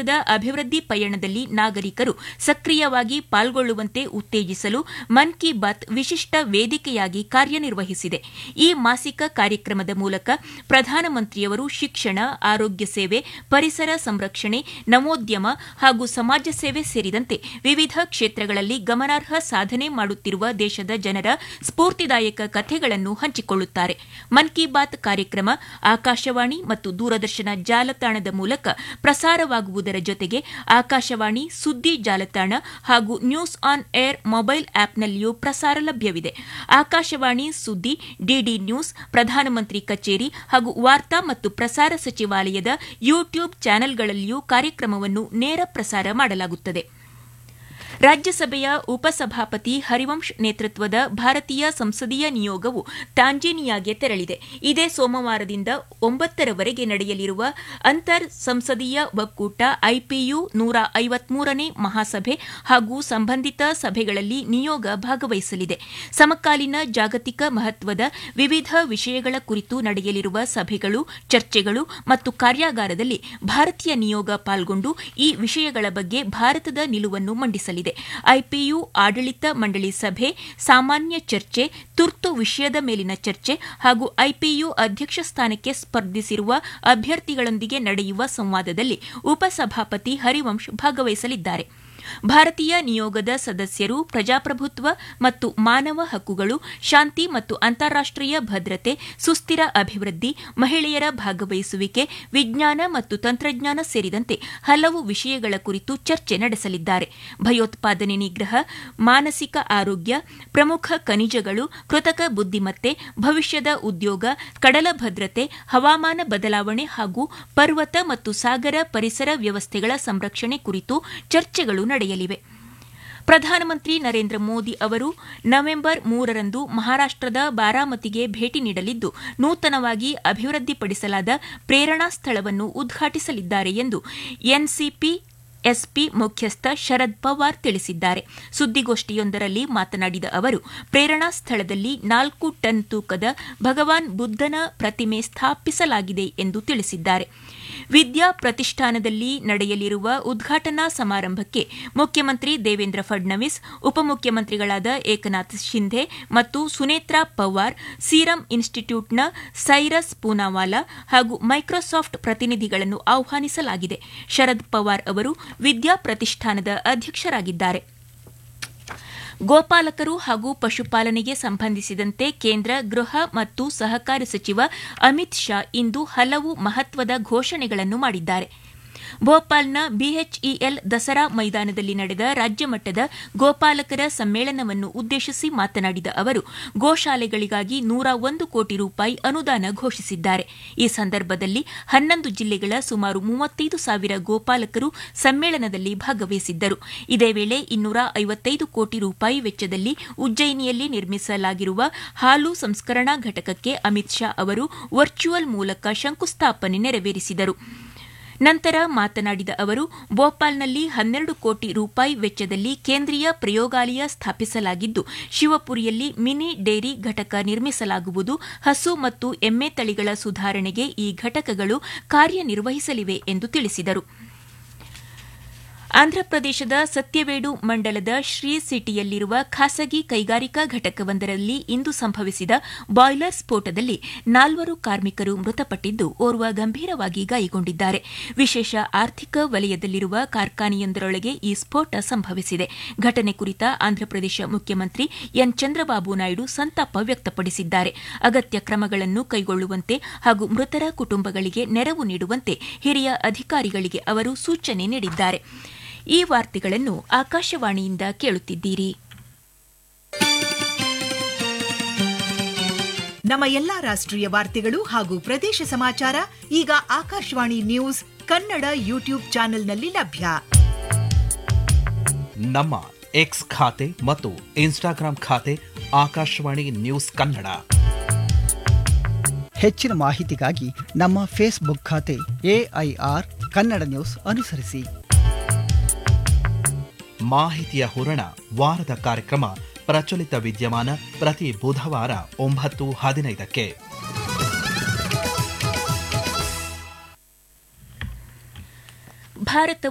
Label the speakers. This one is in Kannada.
Speaker 1: ಭಾರತದ ಅಭಿವೃದ್ಧಿ ಪಯಣದಲ್ಲಿ ನಾಗರಿಕರು ಸಕ್ರಿಯವಾಗಿ ಪಾಲ್ಗೊಳ್ಳುವಂತೆ ಉತ್ತೇಜಿಸಲು ಮನ್ ಕಿ ಬಾತ್ ವಿಶಿಷ್ಟ ವೇದಿಕೆಯಾಗಿ ಕಾರ್ಯನಿರ್ವಹಿಸಿದೆ ಈ ಮಾಸಿಕ ಕಾರ್ಯಕ್ರಮದ ಮೂಲಕ ಪ್ರಧಾನಮಂತ್ರಿಯವರು ಶಿಕ್ಷಣ ಆರೋಗ್ಯ ಸೇವೆ ಪರಿಸರ ಸಂರಕ್ಷಣೆ ನವೋದ್ಯಮ ಹಾಗೂ ಸಮಾಜ ಸೇವೆ ಸೇರಿದಂತೆ ವಿವಿಧ ಕ್ಷೇತ್ರಗಳಲ್ಲಿ ಗಮನಾರ್ಹ ಸಾಧನೆ ಮಾಡುತ್ತಿರುವ ದೇಶದ ಜನರ ಸ್ಫೂರ್ತಿದಾಯಕ ಕಥೆಗಳನ್ನು ಹಂಚಿಕೊಳ್ಳುತ್ತಾರೆ ಮನ್ ಕಿ ಬಾತ್ ಕಾರ್ಯಕ್ರಮ ಆಕಾಶವಾಣಿ ಮತ್ತು ದೂರದರ್ಶನ ಜಾಲತಾಣದ ಮೂಲಕ ಪ್ರಸಾರವಾಗುವುದರ ಜೊತೆಗೆ ಆಕಾಶವಾಣಿ ಸುದ್ದಿ ಜಾಲತಾಣ ಹಾಗೂ ನ್ಯೂಸ್ ಆನ್ ಏರ್ ಮೊಬೈಲ್ ಆಪ್ನಲ್ಲಿಯೂ ಪ್ರಸಾರ ಲಭ್ಯವಿದೆ ಆಕಾಶವಾಣಿ ಸುದ್ದಿ ಡಿಡಿ ನ್ಯೂಸ್ ಪ್ರಧಾನಮಂತ್ರಿ ಕಚೇರಿ ಹಾಗೂ ವಾರ್ತಾ ಮತ್ತು ಪ್ರಸಾರ ಸಚಿವಾಲಯದ ಯೂಟ್ಯೂಬ್ ಚಾನೆಲ್ಗಳಲ್ಲಿಯೂ ಕಾರ್ಯಕ್ರಮವನ್ನು ನೇರ ಪ್ರಸಾರ ಮಾಡಲಾಗುತ್ತದೆ ರಾಜ್ಯಸಭೆಯ ಉಪಸಭಾಪತಿ ಹರಿವಂಶ್ ನೇತೃತ್ವದ ಭಾರತೀಯ ಸಂಸದೀಯ ನಿಯೋಗವು ತಾಂಜೇನಿಯಾಗೆ ತೆರಳಿದೆ ಇದೇ ಸೋಮವಾರದಿಂದ ಒಂಬತ್ತರವರೆಗೆ ನಡೆಯಲಿರುವ ಅಂತರ್ ಸಂಸದೀಯ ಒಕ್ಕೂಟ ಐಪಿಯು ನೂರ ಐವತ್ಮೂರನೇ ಮಹಾಸಭೆ ಹಾಗೂ ಸಂಬಂಧಿತ ಸಭೆಗಳಲ್ಲಿ ನಿಯೋಗ ಭಾಗವಹಿಸಲಿದೆ ಸಮಕಾಲೀನ ಜಾಗತಿಕ ಮಹತ್ವದ ವಿವಿಧ ವಿಷಯಗಳ ಕುರಿತು ನಡೆಯಲಿರುವ ಸಭೆಗಳು ಚರ್ಚೆಗಳು ಮತ್ತು ಕಾರ್ಯಾಗಾರದಲ್ಲಿ ಭಾರತೀಯ ನಿಯೋಗ ಪಾಲ್ಗೊಂಡು ಈ ವಿಷಯಗಳ ಬಗ್ಗೆ ಭಾರತದ ನಿಲುವನ್ನು ಮಂಡಿಸಲಿದೆ ಐಪಿಯು ಆಡಳಿತ ಮಂಡಳಿ ಸಭೆ ಸಾಮಾನ್ಯ ಚರ್ಚೆ ತುರ್ತು ವಿಷಯದ ಮೇಲಿನ ಚರ್ಚೆ ಹಾಗೂ ಐಪಿಯು ಅಧ್ಯಕ್ಷ ಸ್ಥಾನಕ್ಕೆ ಸ್ಪರ್ಧಿಸಿರುವ ಅಭ್ಯರ್ಥಿಗಳೊಂದಿಗೆ ನಡೆಯುವ ಸಂವಾದದಲ್ಲಿ ಉಪಸಭಾಪತಿ ಹರಿವಂಶ್ ಭಾಗವಹಿಸಲಿದ್ದಾರೆ ಭಾರತೀಯ ನಿಯೋಗದ ಸದಸ್ಯರು ಪ್ರಜಾಪ್ರಭುತ್ವ ಮತ್ತು ಮಾನವ ಹಕ್ಕುಗಳು ಶಾಂತಿ ಮತ್ತು ಅಂತಾರಾಷ್ಟೀಯ ಭದ್ರತೆ ಸುಸ್ಥಿರ ಅಭಿವೃದ್ಧಿ ಮಹಿಳೆಯರ ಭಾಗವಹಿಸುವಿಕೆ ವಿಜ್ಞಾನ ಮತ್ತು ತಂತ್ರಜ್ಞಾನ ಸೇರಿದಂತೆ ಹಲವು ವಿಷಯಗಳ ಕುರಿತು ಚರ್ಚೆ ನಡೆಸಲಿದ್ದಾರೆ ಭಯೋತ್ಪಾದನೆ ನಿಗ್ರಹ ಮಾನಸಿಕ ಆರೋಗ್ಯ ಪ್ರಮುಖ ಖನಿಜಗಳು ಕೃತಕ ಬುದ್ದಿಮತ್ತೆ ಭವಿಷ್ಯದ ಉದ್ಯೋಗ ಕಡಲ ಭದ್ರತೆ ಹವಾಮಾನ ಬದಲಾವಣೆ ಹಾಗೂ ಪರ್ವತ ಮತ್ತು ಸಾಗರ ಪರಿಸರ ವ್ಯವಸ್ಥೆಗಳ ಸಂರಕ್ಷಣೆ ಕುರಿತು ಚರ್ಚೆಗಳು ನಡೆಯಲಿವೆ ಪ್ರಧಾನಮಂತ್ರಿ ನರೇಂದ್ರ ಮೋದಿ ಅವರು ನವೆಂಬರ್ ಮೂರರಂದು ಮಹಾರಾಷ್ಟದ ಬಾರಾಮತಿಗೆ ಭೇಟಿ ನೀಡಲಿದ್ದು ನೂತನವಾಗಿ ಅಭಿವೃದ್ಧಿಪಡಿಸಲಾದ ಪ್ರೇರಣಾ ಸ್ಥಳವನ್ನು ಉದ್ಘಾಟಿಸಲಿದ್ದಾರೆ ಎಂದು ಎನ್ಸಿಪಿ ಎಸ್ಪಿ ಮುಖ್ಯಸ್ಥ ಶರದ್ ಪವಾರ್ ತಿಳಿಸಿದ್ದಾರೆ ಸುದ್ದಿಗೋಷ್ಠಿಯೊಂದರಲ್ಲಿ ಮಾತನಾಡಿದ ಅವರು ಪ್ರೇರಣಾ ಸ್ಥಳದಲ್ಲಿ ನಾಲ್ಕು ಟನ್ ತೂಕದ ಭಗವಾನ್ ಬುದ್ದನ ಪ್ರತಿಮೆ ಸ್ಥಾಪಿಸಲಾಗಿದೆ ಎಂದು ತಿಳಿಸಿದ್ದಾರೆ ವಿದ್ಯಾ ಪ್ರತಿಷ್ಠಾನದಲ್ಲಿ ನಡೆಯಲಿರುವ ಉದ್ಘಾಟನಾ ಸಮಾರಂಭಕ್ಕೆ ಮುಖ್ಯಮಂತ್ರಿ ದೇವೇಂದ್ರ ಫಡ್ನವೀಸ್ ಉಪಮುಖ್ಯಮಂತ್ರಿಗಳಾದ ಏಕನಾಥ್ ಶಿಂಧೆ ಮತ್ತು ಸುನೇತ್ರಾ ಪವಾರ್ ಸೀರಂ ಇನ್ಸ್ಟಿಟ್ಯೂಟ್ನ ಸೈರಸ್ ಪೂನಾವಾಲಾ ಹಾಗೂ ಮೈಕ್ರೋಸಾಫ್ಟ್ ಪ್ರತಿನಿಧಿಗಳನ್ನು ಆಹ್ವಾನಿಸಲಾಗಿದೆ ಶರದ್ ಪವಾರ್ ಅವರು ವಿದ್ಯಾ ಪ್ರತಿಷ್ಠಾನದ ಅಧ್ಯಕ್ಷರಾಗಿದ್ದಾರೆ ಗೋಪಾಲಕರು ಹಾಗೂ ಪಶುಪಾಲನೆಗೆ ಸಂಬಂಧಿಸಿದಂತೆ ಕೇಂದ್ರ ಗೃಹ ಮತ್ತು ಸಹಕಾರ ಸಚಿವ ಅಮಿತ್ ಶಾ ಇಂದು ಹಲವು ಮಹತ್ವದ ಘೋಷಣೆಗಳನ್ನು ಮಾಡಿದ್ದಾರೆ ಭೋಪಾಲ್ನ ಬಿಎಚ್ಇಎಲ್ ದಸರಾ ಮೈದಾನದಲ್ಲಿ ನಡೆದ ರಾಜ್ಯಮಟ್ಟದ ಗೋಪಾಲಕರ ಸಮ್ಮೇಳನವನ್ನು ಉದ್ದೇಶಿಸಿ ಮಾತನಾಡಿದ ಅವರು ಗೋಶಾಲೆಗಳಿಗಾಗಿ ನೂರ ಒಂದು ಕೋಟಿ ರೂಪಾಯಿ ಅನುದಾನ ಘೋಷಿಸಿದ್ದಾರೆ ಈ ಸಂದರ್ಭದಲ್ಲಿ ಹನ್ನೊಂದು ಜಿಲ್ಲೆಗಳ ಸುಮಾರು ಮೂವತ್ತೈದು ಸಾವಿರ ಗೋಪಾಲಕರು ಸಮ್ಮೇಳನದಲ್ಲಿ ಭಾಗವಹಿಸಿದ್ದರು ಇದೇ ವೇಳೆ ಇನ್ನೂರ ಐವತ್ತೈದು ಕೋಟಿ ರೂಪಾಯಿ ವೆಚ್ಚದಲ್ಲಿ ಉಜ್ಜಯಿನಿಯಲ್ಲಿ ನಿರ್ಮಿಸಲಾಗಿರುವ ಹಾಲು ಸಂಸ್ಕರಣಾ ಘಟಕಕ್ಕೆ ಅಮಿತ್ ಶಾ ಅವರು ವರ್ಚುವಲ್ ಮೂಲಕ ಶಂಕುಸ್ಥಾಪನೆ ನೆರವೇರಿಸಿದರು ನಂತರ ಮಾತನಾಡಿದ ಅವರು ಭೋಪಾಲ್ನಲ್ಲಿ ಹನ್ನೆರಡು ಕೋಟಿ ರೂಪಾಯಿ ವೆಚ್ಚದಲ್ಲಿ ಕೇಂದ್ರೀಯ ಪ್ರಯೋಗಾಲಯ ಸ್ಥಾಪಿಸಲಾಗಿದ್ದು ಶಿವಪುರಿಯಲ್ಲಿ ಮಿನಿ ಡೇರಿ ಘಟಕ ನಿರ್ಮಿಸಲಾಗುವುದು ಹಸು ಮತ್ತು ಎಮ್ಮೆ ತಳಿಗಳ ಸುಧಾರಣೆಗೆ ಈ ಘಟಕಗಳು ಕಾರ್ಯನಿರ್ವಹಿಸಲಿವೆ ಎಂದು ತಿಳಿಸಿದರು ಆಂಧ್ರಪ್ರದೇಶದ ಸತ್ಯವೇಡು ಮಂಡಲದ ಶ್ರೀ ಸಿಟಿಯಲ್ಲಿರುವ ಖಾಸಗಿ ಕೈಗಾರಿಕಾ ಘಟಕವೊಂದರಲ್ಲಿ ಇಂದು ಸಂಭವಿಸಿದ ಬಾಯ್ಲರ್ ಸ್ಫೋಟದಲ್ಲಿ ನಾಲ್ವರು ಕಾರ್ಮಿಕರು ಮೃತಪಟ್ಟಿದ್ದು ಓರ್ವ ಗಂಭೀರವಾಗಿ ಗಾಯಗೊಂಡಿದ್ದಾರೆ ವಿಶೇಷ ಆರ್ಥಿಕ ವಲಯದಲ್ಲಿರುವ ಕಾರ್ಖಾನೆಯೊಂದರೊಳಗೆ ಈ ಸ್ಫೋಟ ಸಂಭವಿಸಿದೆ ಘಟನೆ ಕುರಿತ ಆಂಧ್ರಪ್ರದೇಶ ಮುಖ್ಯಮಂತ್ರಿ ಎನ್ ಚಂದ್ರಬಾಬು ನಾಯ್ಡು ಸಂತಾಪ ವ್ಯಕ್ತಪಡಿಸಿದ್ದಾರೆ ಅಗತ್ಯ ಕ್ರಮಗಳನ್ನು ಕೈಗೊಳ್ಳುವಂತೆ ಹಾಗೂ ಮೃತರ ಕುಟುಂಬಗಳಿಗೆ ನೆರವು ನೀಡುವಂತೆ ಹಿರಿಯ ಅಧಿಕಾರಿಗಳಿಗೆ ಅವರು ಸೂಚನೆ ನೀಡಿದ್ದಾರೆ ಈ ವಾರ್ತೆಗಳನ್ನು ಆಕಾಶವಾಣಿಯಿಂದ ಕೇಳುತ್ತಿದ್ದೀರಿ
Speaker 2: ನಮ್ಮ ಎಲ್ಲಾ ರಾಷ್ಟ್ರೀಯ ವಾರ್ತೆಗಳು ಹಾಗೂ ಪ್ರದೇಶ ಸಮಾಚಾರ ಈಗ ಆಕಾಶವಾಣಿ ನ್ಯೂಸ್ ಕನ್ನಡ ಯೂಟ್ಯೂಬ್ ಚಾನೆಲ್ನಲ್ಲಿ ಲಭ್ಯ
Speaker 3: ನಮ್ಮ ಎಕ್ಸ್ ಖಾತೆ ಮತ್ತು ಇನ್ಸ್ಟಾಗ್ರಾಂ ಖಾತೆ ಆಕಾಶವಾಣಿ ನ್ಯೂಸ್ ಕನ್ನಡ
Speaker 4: ಹೆಚ್ಚಿನ ಮಾಹಿತಿಗಾಗಿ ನಮ್ಮ ಫೇಸ್ಬುಕ್ ಖಾತೆ ಎಐಆರ್ ಕನ್ನಡ ನ್ಯೂಸ್ ಅನುಸರಿಸಿ
Speaker 3: ಮಾಹಿತಿಯ ಹೂರಣ ವಾರದ ಕಾರ್ಯಕ್ರಮ ಪ್ರಚಲಿತ ವಿದ್ಯಮಾನ ಪ್ರತಿ ಬುಧವಾರ ಒಂಬತ್ತು ಹದಿನೈದಕ್ಕೆ
Speaker 1: ಭಾರತ